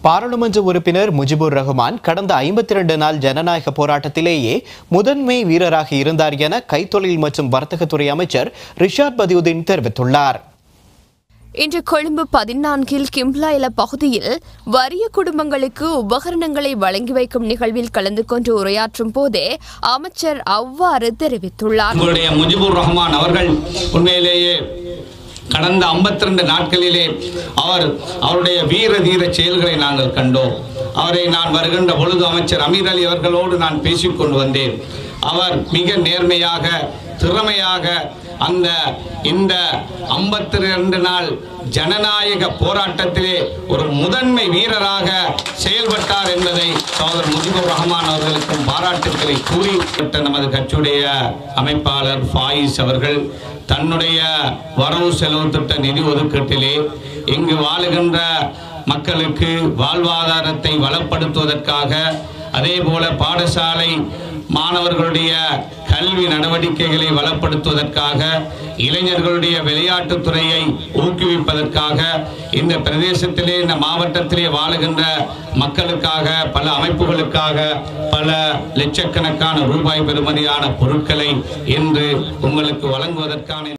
பாராளுமன்ற உறுப்பினர் முஜிபுர் ரஹ்மான் கடந்த ஐம்பத்தி இரண்டு நாள் ஜனநாயக போராட்டத்திலேயே முதன்மை வீரராக இருந்தார் என கைத்தொழில் மற்றும் வர்த்தகத்துறை அமைச்சர் ரிஷாட் பதியுதீன் தெரிவித்துள்ளார் இன்று கொழும்பு பதினான்கில் கிம்ப்லாயில பகுதியில் வறிய குடும்பங்களுக்கு உபகரணங்களை வழங்கி வைக்கும் நிகழ்வில் கலந்து கொண்டு உரையாற்றும் போதே அமைச்சர் அவ்வாறு தெரிவித்துள்ளார் உங்களுடைய முஜிபுர் ரஹ்மான் அவர்கள் உண்மையிலேயே கடந்த 52 நாட்களிலே அவர் அவருடைய வீர தீர செயல்களை நாங்கள் கண்டோம் அவரை நான் வருகின்ற பொழுது அமைச்சர் அமீர் அலி அவர்களோடு நான் பேசிக்கொண்டு வந்தேன் அவர் மிக நேர்மையாக திறமையாக அந்த இந்த 52 நாள் ஜனநாயக போராட்டத்திலே ஒரு முதன்மை வீரராக செயல்பட்டார் என்பதை சகோதரர் முஜிபுர் ரஹ்மான் அவர்களுக்கும் பாராட்டுக்களை கூறி நமது கட்சியுடைய அமைப்பாளர் ஃபாயிஸ் அவர்கள் தன்னுடைய வரவு செலவு திட்ட நிதி ஒதுக்கீட்டிலே இங்கு வாழுகின்ற மக்களுக்கு வாழ்வாதாரத்தை வளப்படுத்துவதற்காக அதே போல பாடசாலை மாணவர்களுடைய கல்வி நடவடிக்கைகளை வளப்படுத்துவதற்காக இளைஞர்களுடைய விளையாட்டுத் துறையை ஊக்குவிப்பதற்காக இந்த பிரதேசத்திலே இந்த மாவட்டத்திலே வாழுகின்ற மக்களுக்காக பல அமைப்புகளுக்காக பல லட்சக்கணக்கான ரூபாய் பெறுமதியான பொருட்களை இன்று உங்களுக்கு வழங்குவதற்கான